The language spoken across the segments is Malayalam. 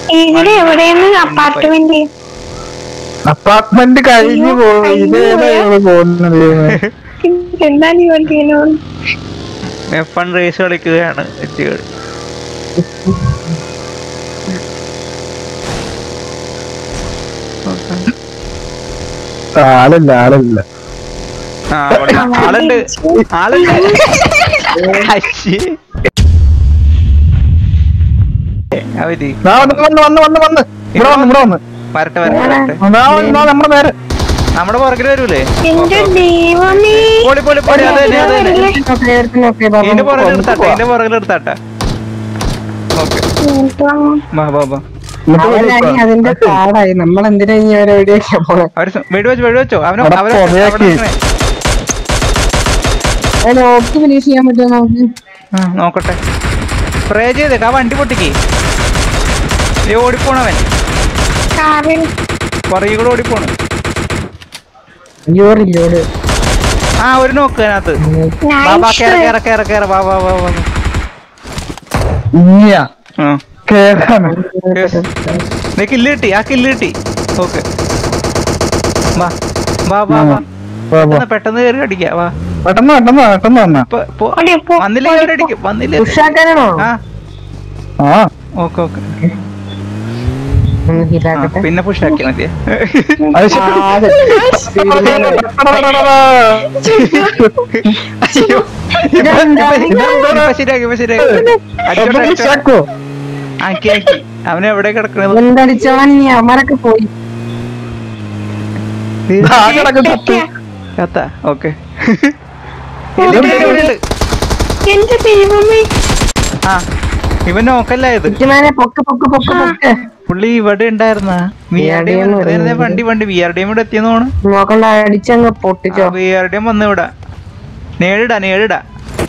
ഇവിടെ എവിടെയാണ് അപ്പാർട്ട്മെന്റ് അപ്പാർട്ട്മെന്റ് കഴിഞ്ഞു പോയി ഇതേതാ ഇവള് പോകുന്നത് എന്താ നീ പഠിക്കണോ എഫ് വൺ റേസ് കളിക്കുകയാണ് എത്തികൾ ആളില്ല ആളില്ല ആ അവിടെ ആളുണ്ട് ആളുണ്ട് അശ്ശി. അവര് ദാ വന്ന് വന്ന് വന്ന് വന്ന് വന്ന് ഇവിടെ വന്ന് ഇവിടെ വന്ന് വരട്ടെ വരട്ടെ വരട്ടെ ദാ വന്ന് ദാ നമ്മുടെ നേരെ നമ്മുടെ പുറകിൽ വരൂലേ എന്റെ ദൈവമേ പൊളി പൊളി പൊളി അത് തന്നെ അത് തന്നെ നോക്കിയേ ഇതിന്റെ പുറകിൽ എടുത്താട്ടെ ഇതിന്റെ പുറകിൽ എടുത്താട്ടെ ഓക്കെ ബാ ബാ ബാ എന്നിട്ട് അവനായി അതിന്റെ കാടായി നമ്മളെന്തിനാ ഇനി അവരെ എവിടെയൊക്കെ പോണെ അവര് സ- വെടി വെച്ചോ വെടി വെച്ചോ അവന് അവിടെ അവര് പുറകെ അവിടെ നിക്കണേ. അവനെ ഓക്ക് ഫിനിഷ് ചെയ്യാൻ പറ്റുമോ നമുക്ക് ആ, നോക്കട്ടെ സ്പ്രേ ചെയ്തേക്ക് ആ വണ്ടി പൊട്ടിക്ക് ദേ ഓടിപ്പോണവൻ കാറിൽ പുറകെ കൂടെ ഓടിപ്പോണ് ജോറില്ലോട് ആ ഒരു നോക്ക് അതിനകത്ത് വാ വാ കേറ കേറ കേറ കേറ വാ വാ വാ വാ ഇനിയാ ആ കേറാണ് ദേ കില്ല് കിട്ടി ആ കില്ല് കിട്ടി ഓക്കെ വാ വാ വാ വാ വാ, വാ. പെട്ടെന്ന് പെട്ടെന്ന് കയറി അടിക്കാം വാ പെട്ടെന്ന് പെട്ടെന്ന് പെട്ടെന്ന് വന്നാ ഇപ്പൊ പോ- ഓടി, പോ. വന്നില്ലേ കയറി അടിക്കും വന്നില്ലേ ഉഷാക്കാനാണോ ആ ആ ഓക്കെ ഓക്കെ ഒന്ന് ആ, ഹീലാക്കട്ടെ പിന്നെ പുഷാക്കി മതിയെ അത് ശരി. ആ, അതെ. അയ്യോ ഇപ്പൊ- ഇപ്പൊ ശരിയാക്കി ഇപ്പൊ ശരിയാക്കി അടിച്ചോട്ടെ അടിച്ചോട്ടെ ശാക്കോ ആക്കി ആക്കി അവൻ എവിടെ കിടക്കണത് എന്തടിച്ചവൻ ഇനി അവന്മാരൊക്കെ പോയി ആ കിടക്കുന്നു കത്ത ഓക്കെ എന്റെ ദൈവമേ ആ ഇവൻ നോക്കല്ലായത് ഇറ്റുമാനെ പൊക്ക് പൊക്ക് പൊക്ക് പൊക്ക് പുള്ളി ഇവിടെ ഉണ്ടായിരുന്ന വി ആർ ഡി VRDM വരുന്നുണ്ട്. വണ്ടി വണ്ടി വി ആർ ഡി എം ഇവിടെ എത്തിയെന്ന് തോന്നുന്നു നോക്കണ്ട അടിച്ചങ്ങ് പൊട്ടിച്ചോ വി ആർ ഡി എം വന്നു ഇവിടെ നേരിടാ നേരിടാ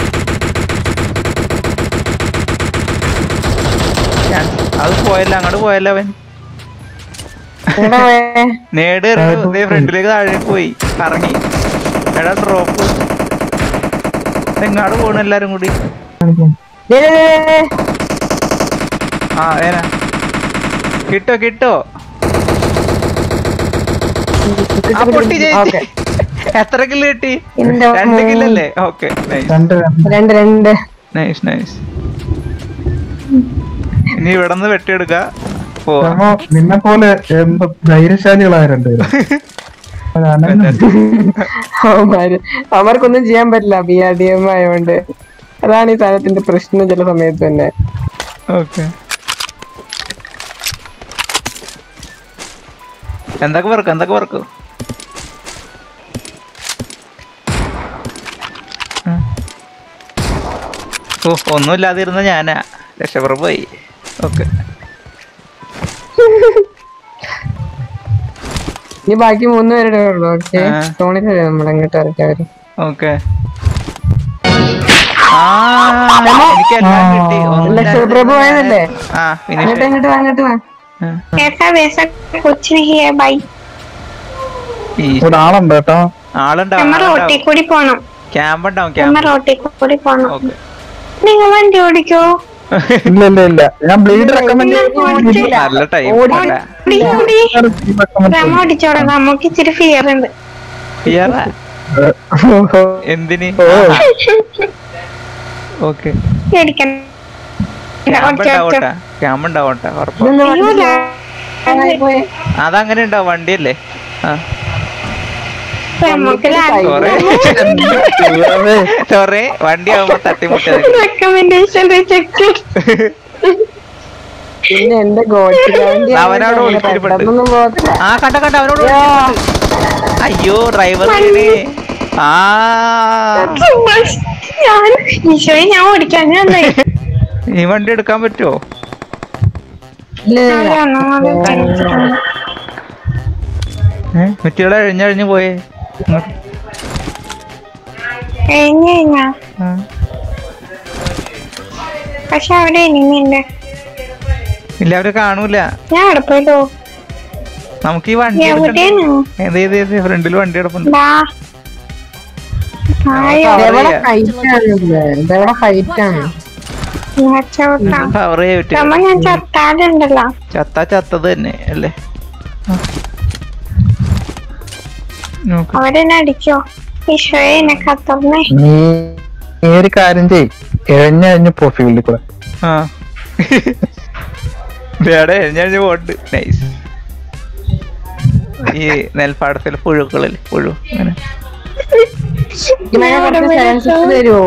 ഞാൻ- അത് പോയല്ല അങ്ങോട്ട് പോയല്ല അവൻ എവിടെ പോയേ നേട് ഫ്രണ്ടിലേക്ക് താഴേക്ക് പോയി ഇറങ്ങി എടാ ഡ്രോപ്പ് എങ്ങാട് പോണു എല്ലാരും കൂടി ദേ, ദേ, ദേ, ദേ. ആ ഏനാ കിട്ടോ കിട്ടോ ആ പൊട്ടി ഓക്കേ. ജയിച്ചു എത്ര കില്ല് കിട്ടി എന്റെ രണ്ട് മോനെ. കില്ലല്ലേ ഓക്കെ രണ്ട് രണ്ട് രണ്ട് നൈസ് നൈസ് ഇനി ഇവിടെ നിന്ന് വെട്ടിയെടുക്ക പോവാ നമ്മ നിന്നെ പോലെ എന്ത് ധൈര്യശാലികളായ രണ്ടുപേരും അവന്മാര് അവന്മാർക്കൊന്നും ചെയ്യാൻ പറ്റില്ല ബി ആർ ഡി എം ആയതുകൊണ്ട് അതാണ് ഈ സാധനത്തിന്റെ പ്രശ്നം ചില സമയത്ത് തന്നെ ഓക്കെ എന്തൊക്കെ വർക്കും എന്തൊക്കെ വർക്കും ഓ ഒന്നുമില്ലാതിരുന്ന ഞാനാ രക്ഷപ്രഭു പോയി ഓക്കെ ഇനി ബാക്കി മൂന്ന് പേരുടെ ഉള്ളു ഓക്കെ ആ. തോണിയില്ലേ നമ്മൾ അങ്ങോട്ട് ഇറക്കിയവര് ഓക്കെ ആ എനിക്ക് എല്ലാം കിട്ടി ഒന്നും ലക്ഷപ്രഭു ആയതല്ലേ ആ അങ്ങോട്ട് ഫിനിഷ് അങ്ങോട്ട് വാ, അങ്ങോട്ട് വാ ऐसा वैसा कुछ नहीं है भाई ഇവിടെ ആളുണ്ട് കേട്ടോ ആളുണ്ടാവും നമ്മ റോട്ടി കൂടി പോണം ക്യാമ്പ് ഉണ്ടാവും നമ്മ ക്യാമ്പ് റോട്ടി കൂടി പോണം ഓക്കെ നിങ്ങൾ വണ്ടി ഓടിക്കോ ഇല്ല ഇല്ല ഇല്ല ഞാൻ ബ്ലേഡ് റെക്കമെൻഡ് നല്ല ടൈം ഓടി ഓടി നമ്മ ഓടിച്ചോടാ നമുക്ക് ഇച്ചിരി ഫിയർ ഉണ്ട് എന്തിന് ഓക്കെ പേടിക്കണ്ട ക്യാമ്പ് ഓടിച്ചോ, ഓടിച്ചോ. ഉണ്ടാവട്ടെ ക്യാമ്പ് ഉണ്ടാവട്ടെ ഉറപ്പാ ഇതൊന്ന് അയ്യോ, വണ്ടി ലാ- പോയെ. അതങ്ങനെ ഉണ്ടാവും വണ്ടിയല്ലേ ആ നമുക്ക് സോറി സോറി വണ്ടി ആവുമ്പോ തട്ടിമുട്ടത് റെക്കമെൻഡേഷൻ റിജക്റ്റഡ് പിന്നെ എന്റെ ഗോട്ടി വണ്ടി അവനവിടെ ഒളിച്ചിരിപ്പുണ്ട്. പെട്ടെന്നൊന്നും പോകത്തില്ല ആ കണ്ട കണ്ട അവനോട് വിളിച്ചിട്ടുണ്ട്. അയ്യോ ഡ്രൈവർ ആ ഞാൻ ഈശോയെ ഞാൻ ഓടിക്കാൻ ഞാൻ ഈ വണ്ടി എടുക്കാൻ പറ്റുമോ ഇല്ല, ഇല്ല, ഇല്ല. കുറ്റികളെ അഴിഞ്ഞഴിഞ്ഞു പോയേ ഇങ്ങോട്ട്. കഴിഞ്ഞ കഴിഞ്ഞാ ആ. പക്ഷെ അവിടെ എനിമിണ്ട് ഇല്ല അവര് കാണൂല ഞാൻ അവിടെ പോയല്ലോ നമുക്ക് ഈ വണ്ടി എടുക്കണ്ടേ? എവിടെയാണ് ഏത് ഏത് ഏത് ഫ്രണ്ടിൽ വണ്ടി എടുപ്പുണ്ട് ദാ ആയോ ഇതെവിടെ ഫൈറ്റ് ആണ് ഇത്? ഇതെവിടെ ഫൈറ്റ് ആണ് ഞാൻ ചവിട്ടാം കവർ ചെയ്യാൻ പറ്റും റമ ഞാൻ ചത്താലുണ്ടല്ലോ ചത്ത ചത്തത് തന്നെ അല്ലേ ആ. നോക്ക്. അവരെന്നെ അടിക്കോ ഈശോയെ എന്നെ കത്തർന്നേ നീ നീ ഒരു കാര്യം ചെയ് എഴഞ്ഞഴിഞ്ഞ് പോ ഫീൽഡിൽ കൂടെ ആ വേടെ ഞാൻ പോണ്ട് നൈസ് ഈ നെൽപ്പാടത്തിൽ പുഴുക്കളിൽ പുഴു അങ്ങനെ ഇങ്ങനെ കുറച്ച് സെൻസസ് തരുമോ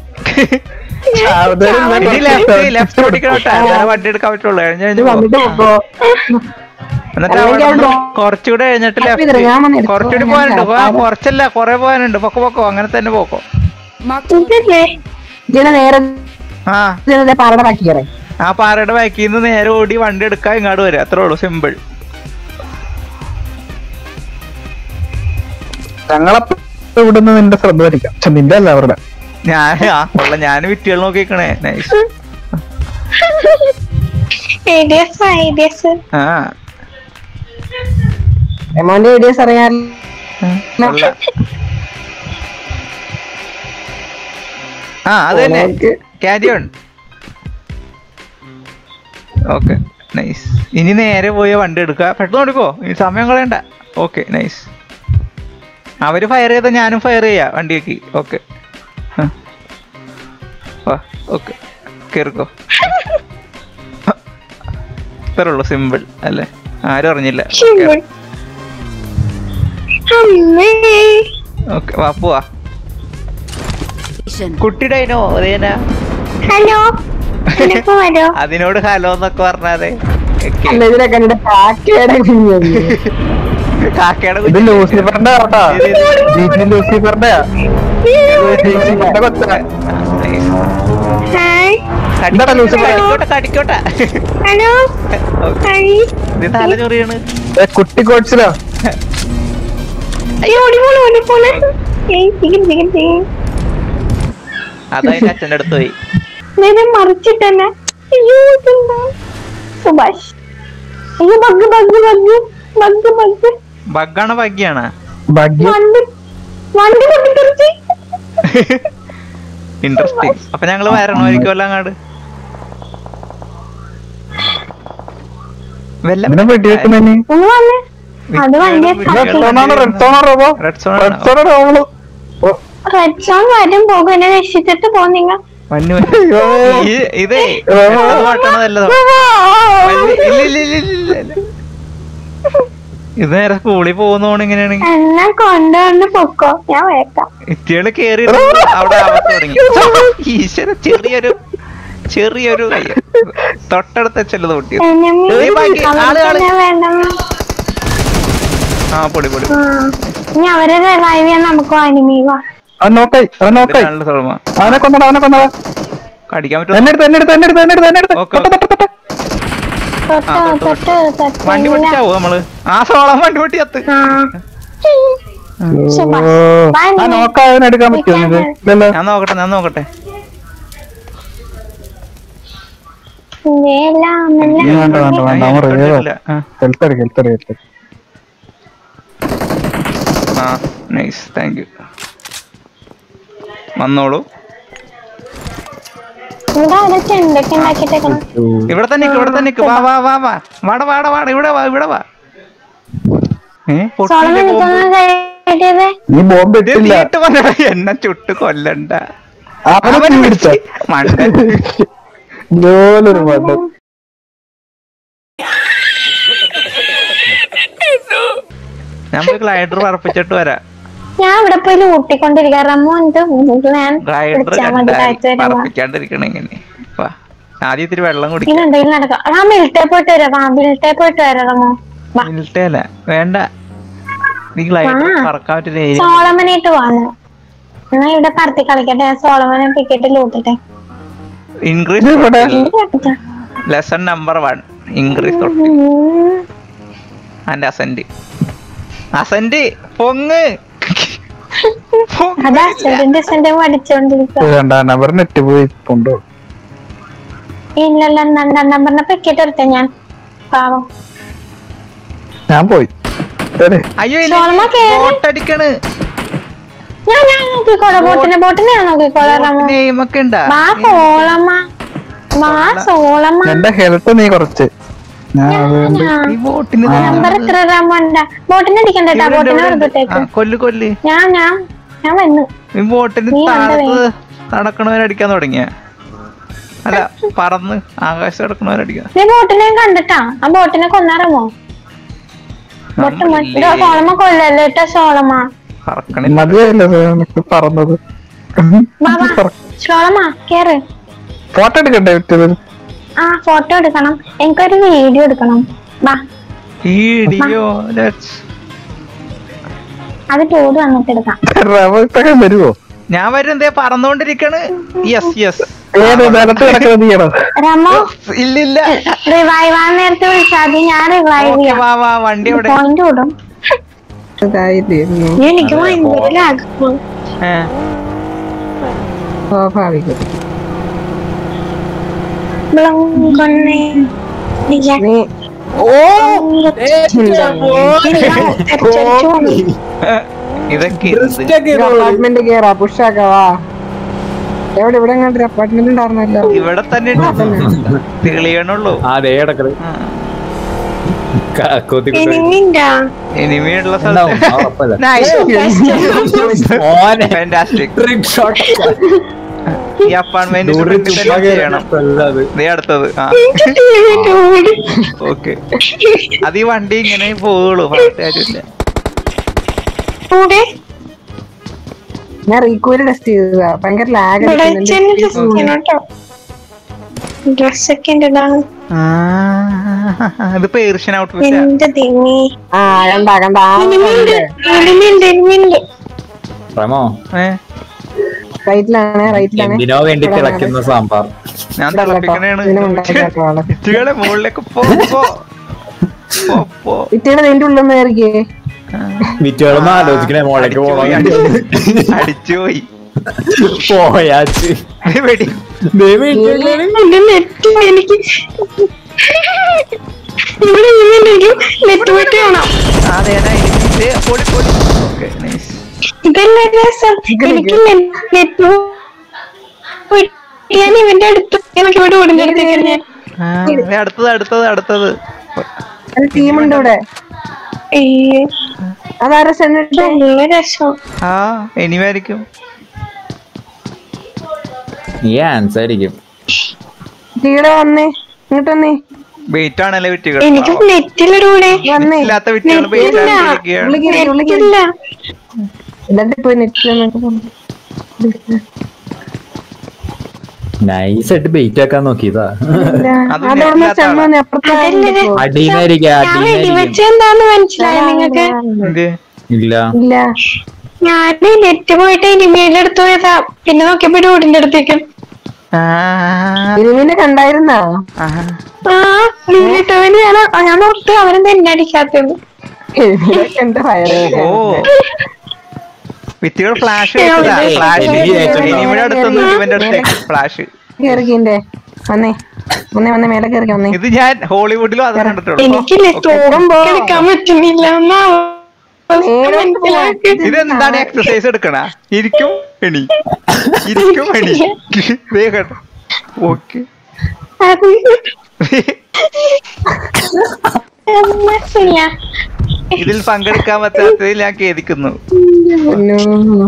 ഇനി ലെഫ്റ്റ് ലെഫ്റ്റ് ഓടിക്കണോട്ടാ അന്നേരം വണ്ടി എടുക്കാൻ പറ്റുള്ളൂ കഴിഞ്ഞ ഇത് വന്നിട്ട് പോക്കോ എന്നിട്ട് അല്ലെങ്കിൽ അവിടെ അവിടെ കുറച്ചുകൂടെ കഴിഞ്ഞിട്ട് അപ്പൊ ലെഫ്റ്റ് ഇതില് ഞാൻ വന്ന് എടുത്തോ, കുറച്ചുകൂടി ഞാൻ പോകാനുണ്ട് ആ, ചാപ്പാട്. കുറച്ചല്ല കൊറേ പോകാനുണ്ട് പൊക്കോ പൊക്കോ അങ്ങനെ തന്നെ പോക്കോ ഇതല്ലേ ഇതിനെ നേരെ ആ ഇതിനെ പാറയുടെ ബാക്കി കയറേ ആ പാറയുടെ ബാക്കിൽ നിന്ന് നേരെ ഓടി വണ്ടി എടുക്കാൻ ഇങ്ങോട്ട് വരിക അത്രേ ഉള്ളൂ സിമ്പിൾ ഞങ്ങളപ്പോ ഇവിടുന്ന് നിന്റെ ശ്രദ്ധ വരിക്കാം പക്ഷെ നിന്റെ അല്ല അവരുടെ ഞാൻ ആ കൊള്ള ഞാൻ വിറ്റുകൾ നോക്കിക്കണേ നൈസ് ഐഡിയസ് ഐഡിയസ് ആ എമോന്റെ വീഡിയോസ് അറിയാൻ കൊള്ള. ആ അത് തന്നെ ക്യാരി ഓൺ ഓക്കെ നൈസ് ഇനി നേരെ പോയി വണ്ടി എടുക്കുക പെട്ടെന്ന് ഓടിക്കോ ഇനി സമയം കളയണ്ട ഓക്കെ നൈസ് അവര് ഫയർ ചെയ്ത ഞാനും ഫയർ ചെയ്യാ വണ്ടിയേക്ക് ഓക്കെ വാ ഓക്കെ കേറിക്കോ ഇത്രേ ഉള്ളൂ സിമ്പിൾ അല്ലേ ആരും അറിഞ്ഞില്ല അമ്മേ ഓക്കെ വാ പോവാ കുട്ടി ഡൈനോ അതേനാ ഹലോ എനക്ക് വരോ അതിനോട് ഹലോ എന്നൊക്കെ പറഞ്ഞാതെ ഒക്കെ. അല്ല ഇതിനൊക്കെ എന്റെ കാക്കയുടെ കുഞ്ഞല്ലേ കാക്കയുടെ ഇത് കുഞ്ഞ്. ലൂസിഫറിന്റെ കേട്ടാ ഇത് ഇത്. ജീപ്പിന് ലൂസിഫറിന്റെ ലൂസിഫറിന്റെ കൊച്ചാ. Nice. ഹായ് എന്താടാ ലൂസിഫർ കടിക്കോട്ടെ കടിക്കോട്ടെ ഹലോ Okay. ഹായ് ഇത് തല ചൊറിയാണ് ഏ, കുട്ടി കോച്ചിലാ അയ്യോ ഓടിപ്പോണു ഓടിപ്പോണു ഏയ് ചിക്കൻ ചിക്കൻ ചിക്കൻ അതതിന്റെ അച്ഛൻ്റെ അടുത്ത് പോയി നേരെ മറിച്ചിട്ടെന്നെ അയ്യോ ഇതെന്താ സുഭാഷ് അയ്യോ bug bug bug bug bug ബഗ്ഗാണ് ഭഗ്യാണ് ഭാഗ്യം വണ്ടി വണ്ടി പൊട്ടിത്തെറിച്ച് ഇൻട്രസ്റ്റിംഗ് അപ്പൊ ഞങ്ങള് വരണമായിരിക്കുമല്ലോ അങ്ങാട് വല്ല ഇതിനെ വെടിവെക്കുന്ന ഒന്ന് വന്നേ അത് വണ്ടി റെഡ് സോണാണ് റെഡ് സോണാ റോബോ റെഡ് സോൺ റെഡ് സോണാണ് നമ്മള് ഓ, റെഡ് സോൺ വരും പോകും എന്നെ രക്ഷിച്ചിട്ട് പോ നിങ്ങൾ മഞ്ഞു അയ്യോ. ഈ- ഇതേ ഓ. മാട്ടണതല്ലോ ഇല്ല ഇല്ല ഇല്ല ഇല്ല ഇല്ല ഇത് നേരെ സ്കൂളിൽ പോകുന്നോണ്ട് ഇങ്ങനെയാണെങ്കിൽ എന്നെ കൊണ്ടുവന്ന് പൊക്കോ ഞാൻ വേക്കാം ഇറ്റികള് കേറി അവിടെ ആവാൻ തുടങ്ങി ഈശ്വര ചെറിയൊരു ചെറിയൊരു കയ്യ തൊട്ടടുത്ത ചെല്ലത് പൊട്ടി enemy ഏയ് ബാക്കി, ആള്, ആള്. അവർക്ക് വേണ്ടെന്ന് ആ പൊടി പൊടി ആ. ഇനി അവരെ റിവൈവ് ചെയ്യാൻ നമുക്ക് അനിമീവാ അവൻ നോക്കായി അവൻ നോക്കായി ഇതിനാണല്ലോ തുറമ അവനെ കൊന്നടാ അവനെ കൊന്നടാ കടിക്കാൻ പറ്റുമോ എന്നെ എടുത്ത് എന്നെ എടുത്ത് എന്നെ എടുത്ത് എന്നെ എടുത്ത് എന്നെ എടുത്ത് ഓക്കേ, തൊട്ട്, തൊട്ട്, തൊട്ട്. തൊട്ട് ആ, തൊട്ട്, തൊട്ട് വണ്ടി തൊട്ടില്ല പൊട്ടിച്ചാവോ നമ്മള് ആ സോളം വണ്ടി പൊട്ടി കത്ത് ആ ശുഭാഷ്. ഓ, വാ ആ നീ. നോക്കാ അവൻ എടുക്കാൻ പറ്റുമോ നിനക്ക് ഇല്ലല്ലോ ഞാൻ നോക്കട്ടെ ഞാൻ നോക്കട്ടെ ഇതെല്ലാം നല്ല- വേണ്ട വേണ്ട വേണ്ട അവൻ ഞാൻ റിയൽ തൊട്ടിട്ടില്ല. ആ, ഹെൽത്ത് എടുക്ക് ഹെൽത്ത് എടുക്ക് health എടുക്ക്. ആ നൈസ് താങ്ക് യു വന്നോളൂ ഇവിടെ അവര് ചെണ്ടൊക്കെ ഉണ്ടാക്കിട്ടേക്കണം ഓ, ഇവിടെ തന്നെ നിക്ക്, ഇവിടെ തന്നെ നിക്ക്. വാ വാ വാ വാ വാട വാട വാട ഇവിടെ വാ ഇവിടെ വാ ഏ സോളം പൊട്ടിയില്ലേ ബോംബ്? നിൽക്കുന്ന കയറ്റിയത് നീ ബോംബ് ഇത് ഇട്ടില്ല തീയിട്ട് കൊല്ലടാ, എന്നെ ചുട്ട് കൊല്ലണ്ട അവനെ അവനെ തീ പിടിച്ച പിടിച്ച് മണ്ടൻ ലോലൊരു മണ്ടൻ ഞാൻ പോയി ഗ്ലൈഡർ പറപ്പിച്ചിട്ട് വരാം ഞാൻ ഇവിടെ പോയി ലൂട്ടിക്കൊണ്ടിരിക്കുക റമ്മോ എന്ത് ഞാൻ ഗ്ലൈഡർ വിളിച്ചാൽ മതി കാഴ്ച വരുമ്പോ പറപ്പിക്കാണ്ടിരിക്കണ ഇങ്ങനെ വാ ആദ്യം ഇത്തിരി വെള്ളം കുടിക്കാം ഇതിനുണ്ടെങ്കിൽ നടക്കാം ആ മിൽട്ടേ പോയിട്ട് വരാം ആ മിൽട്ടേ പോയിട്ട് വരാം റമ്മോ വാ ഇല്ലല്ല വേണ്ട നീ ഗ്ലൈഡർ ആ. പറക്കാൻ പറ്റുന്ന ഏരിയ സോളമനായിട്ട് വന്നു എന്നാ ഇവിടെ പറത്തി കളിക്കട്ടെ ഞാൻ സോളമനെ ടിക്കറ്റ് ലൂട്ടട്ടെ ഇൻക്രീസ് ഇവിടെ. Lesson number one increase and ascent ascent പൊങ്ങ് പൊങ്ങ്. അതാ അച്ഛൻ്റെ സെന്റ് പഠിച്ചോണ്ടിരിക്കുക രണ്ടാം നമ്പർ നെറ്റ് പോയി കൊണ്ടോ ഇല്ലല്ല രണ്ടാം നമ്പറിനെ ടിക്കറ്റ് എടുത്തേ ഞാൻ പാവം ഞാൻ പോയി അതെ അയ്യോ സോളമ കേറി. ബോട്ടടിക്കണ് ഞാൻ ഞാൻ നോക്കിക്കോളാം ബോട്ടിനെ ബോട്ടിനെ ഞാൻ നോക്കിക്കോളാം റമ്മോ നെയിമൊക്കെ ഉണ്ടാ വാ സോളമ്മ മാ സോളമ്മ എന്റെ ഹെൽത്ത് നീ കുറച്ച് ഞാൻ അതുകൊണ്ട് ഈ ബോട്ടിന് നമ്പർ എത്ര രാമണ്ട ബോട്ടിനെ അടിക്കണ്ട കേട്ടാ ബോട്ടിനെ വെറുതെ കൊല്ല് കൊല്ല് ഞാൻ ഞാൻ ഞാൻ വന്നു ഈ ബോട്ടിന് നീ താഴത്ത് നടക്കണവരടിക്കാൻ തുടങ്ങിയ അല്ല പറന്ന് ആകാശം നടക്കണവരടിക്കാൻ നീ ബോട്ടിനെ കണ്ടിട്ടാ ആ ബോട്ടിനെ കൊന്നാറമോ ബോട്ട് സോളമ്മ കൊല്ലല്ലോ കേട്ടോ സോളമ്മ പറക്കണില്ല മതിയല്ലേ എനിക്ക് പറഞ്ഞത് ബാബാ സോളമ്മ കേറ് ഫോട്ടോ എടുക്കണ്ടേ വിറ്റത് ആ ഫോട്ടോ എടുക്കണം എനിക്കൊരു വീഡിയോ എടുക്കണം ബാ വീഡിയോ അത് ടൂർ വന്നിട്ട് എടുക്കാം റവത്തൊക്കെ വരുവോ ഞാൻ വരും എന്തേ പറന്നോണ്ടിരിക്കണ് യെസ് യെസ് ഏത് നിലത്ത് കിടക്കുന്നത് ചെയ്യണം രമോ ഇല്ലില്ല റിവൈവ് ആവാൻ നേരത്തെ വിളിച്ചാൽ മതി ഞാൻ റിവൈവ് ഓക്കെ ചെയ്യാം വാ വാ വണ്ടി എവിടെ പോയിന്റ് വിടും ഇതായിരുന്നു എനിക്ക് ഭയങ്കര ലാഗം ഏ, സ്വാഭാവികം കൊന്നേ നീ ഇതൊക്കെ എന്ത്? അപ്പാർട്ട്മെന്റ് കേറാ പുഷാക്കവാ എവിടെ ഇവിടെ കണ്ടൊരു അപ്പാർട്ട്മെന്റ് ഉണ്ടായിരുന്നല്ലോ ഇവിടെ തന്നെ ഉണ്ട്. തെളിയണുള്ളൂ അതെ കിടക്കത് ആ. കൊത്തി ഇനിമിണ്ടാ ഇനിമയുള്ള ഉണ്ടാവും സ്ഥലത്ത് ആ, ഉറപ്പല്ല. ഓനെ ഓനെ ഫാന്റാസ്റ്റിക് trick shot. ഈ അപ്പാർട്ട്മെന്റ് നൂറ് ചുമ്മാ ചെയ്യണം കൊല്ലാത്. ദേ അടുത്തത് ആ ഓക്കെ അത് ഈ വണ്ടി ഇങ്ങനെ പോവുള്ളൂ പറഞ്ഞിട്ട് കാര്യമില്ല കൂടെ ഞാൻ റീക്കൂര് ടെസ്റ്റ് ചെയ്തതാ ഭയങ്കര ലാഗ് കേട്ടോ ഡ്രസ്സൊക്കെ ഉണ്ട് ഇതാണ് ആ, ഇത് പേർഷ്യൻ ഔട്ട്ഫിറ്റ് എന്റെ തിങ്ങി ആ കണ്ട കണ്ട ആ ഇനിമിണ്ട് ഇനിമിണ്ട് ഇനിമിണ്ട് പ്രമോ റൈറ്റിലാണ് റൈറ്റിലാണ് എന്തിനോ വേണ്ടി തിളയ്ക്കുന്ന സാമ്പാർ ഞാൻ തിളപ്പിക്കണേണ് ഇച്ചുകളെ മുകളിലേക്ക് പോ പോ. പോ, പോ. ഇറ്റയുടെ നിന്റെ ഉള്ളിൽ നിന്ന് കയറിക്കേ വിറ്റുകളൊന്നും ആലോചിക്കണേ മോളേക്ക് അടിച്ചു പോയി, പോകണം അടിച്ചു പോയി പോയാച്ച് ദേ വെടി ദേവി എന്റെ നെറ്റ് എനിക്ക് ഇവിടെ ഇങ്ങനെ നെറ്റ് പോയിട്ട് കാണാം അതേടാ ദേ, പൊടി പൊടി ഓക്കെ നൈസ് ഇതല്ല രസം എനിക്ക് നെറ്റ് ഞാൻ ഇവന്റെ അടുത്ത് എനിക്ക് ഇവിടെ ഓടുന്നെടുത്തേക്കാണ് ഞാൻ അടുത്തത് അടുത്തത് അടുത്തത് ഒരു ടീമുണ്ട് ഇവിടെ അയ്യോ അതാരാ സെന്നിട്ട് നല്ല രസം ആ ഇനിമായിരിക്കും നീ ആൻസർ ആയിരിക്കും ടീടെ വന്നേ ഇങ്ങോട്ട് വന്നേ വെയിറ്റ് ആണല്ലേ വിറ്റുകൾ എനിക്ക് നെറ്റിലൊരു കൂടെ വന്നേ ഇല്ലാത്ത വിറ്റുകൾ വെയിറ്റ് ഇല്ല. ആണിരിക്കുകയാണ് ഉള്ളിൽ കയറി ഉള്ളിൽ കയറി നെറ്റില്ല എന്നിട്ട് പോയി നെറ്റ് എന്നൊക്കെ പറഞ്ഞു നൈസ് ആയിട്ട് ബെയിറ്റ് ആക്കാൻ നോക്കിയതാ അത് അതവിടെ നെറ്റില്ലാത്ത ആളാ. ചെന്നു അപ്പുറത്തെ അടീന്നായിരിക്കും ഞാൻ അടീന്നായിരിക്കും വെടിവെച്ചെന്താന്ന് മനസ്സിലായോ നിങ്ങക്ക് എന്ത്? ഇല്ല ഇല്ല ഞാന് നെറ്റ് പോയിട്ട് ഇനിമയുടെ അടുത്ത് പോയതാ പിന്നെ നോക്കിയപ്പോ ഡൂഡിന്റെ അടുത്തേക്കും ആ, ഇരുവിനെ കണ്ടായിരുന്നാ ആ. ആ ഇട്ടവന് ഞാൻ ഞാൻ ഓർത്ത് അവനെന്താ എന്നെ അടിക്കാത്തത് ഇരുവിനൊക്കെ എന്റെ ഫയറ് ഓ വിത്തുകൾ ഫ്ലാഷ് എവിടെ? ഫ്ലാഷ് എവിടെ? ഇനിമിയുടെ അടുത്തൊന്നും ഇവന്റെ അടുത്തേക്ക് ഫ്ലാഷ് കേറിക്കിന്റെ വന്നേ വന്നേ വന്നേ മേലെ കേറിക്ക വന്നേ ഇത് ഞാൻ ഹോളിവുഡിലും അത് കണ്ടിട്ടുള്ളൂ എനിക്ക് നെറ്റ് എടുക്കാൻ പറ്റുന്നില്ല എന്നാ മനസ്സിലാക്കി ഇതെന്താണ് എക്സസൈസ് എടുക്കണ ഇരിക്കും എണി ഇരിക്കും എണി ദേ കേട്ടോ ഓക്കെ അത് മനസ്സില്ല ഇതിൽ പങ്കെടുക്കാൻ പറ്റാത്തതിൽ ഞാൻ ഖേദിക്കുന്നു പൊന്നോ.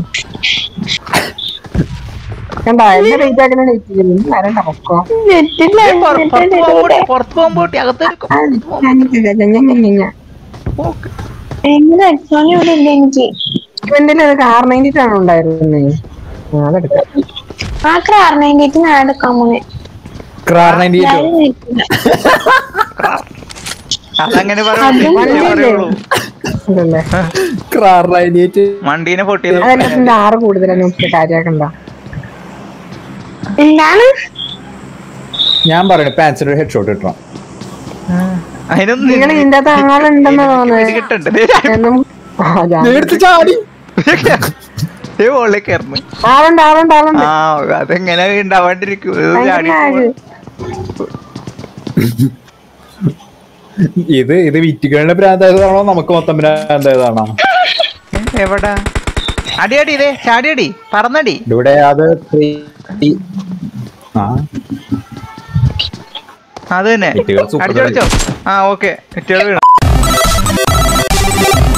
കണ്ടാ എന്നെ വെയിറ്റ് ആക്കുന്ന വെയിറ്റ് വരണ്ട പൊക്കോ നെറ്റില്ല ഏ, പുറ- പുറത്ത് പോകുമ്പോട്ടി പുറത്ത് പോകുമ്പോട്ടി അകത്തേക്ക് ആ, ഞാൻ ഞാൻ- ഞാൻ- ഞാൻ- ഞാൻ- ഞാൻ. ഓക്കെ എങ്ങനെ അടിച്ചോനെ ഇവിടെ ഇല്ല എനിക്ക് ഇവന്റെ അത് കാർ നൈൻറ്റിട്ടാണ് ഉണ്ടായിരുന്നത് ആ, അതെടുക്കാം ആ കാർ നൈൻറ്റിട്ട് ഞാൻ എടുക്കാൻ പോണേ ക്രാർ നയൻറ്റി ഞാൻ നെറ്റില്ല. അതങ്ങനെ അത് പറയുള്ളൂ ഇതല്ലേ ക്രാർ നയൻറ്റി വണ്ടീനെ പൊട്ടിയത് അതെന്നെ ആറ് കൂടുതലാണ് നമുക്ക് കാര്യാക്കണ്ട എന്താണ് ഞാൻ പറയണ പാൻസിന്റെ ഹെഡ് ഷോട്ട് കിട്ടണം അതിനൊന്നും നിങ്ങൾ ഇതിന്റെ അകത്ത് ആളുണ്ടെന്ന് തോന്നുന്നത് കിട്ടണ്ട് ഞാൻ നമുക്ക് ആ, ഞാൻ- എടുത്ത് ചാടി ഏ ഓളെ കയറുന്നു ആളുണ്ട് ആളുണ്ട് ആളുണ്ട് ആ അതെങ്ങനെ ഉണ്ടാവാണ്ടിരിക്കും ഇത് ഭയങ്കര ചാടി lag. ഇത് ഇത് വിറ്റുകളുടെ ഭ്രാന്തായതാണോ നമുക്ക് മൊത്തം ഭ്രാന്തായതാണോ എവിടാ അടി അടി ഇതേ ചാടി അടി പറന്നടി ഇവിടെ അത് three- ആ അത് തന്നെ ഇറ്റുകൾ super അടിച്ചടിച്ചോ ആ ഓക്കെ ഇറ്റുകൾ വീണു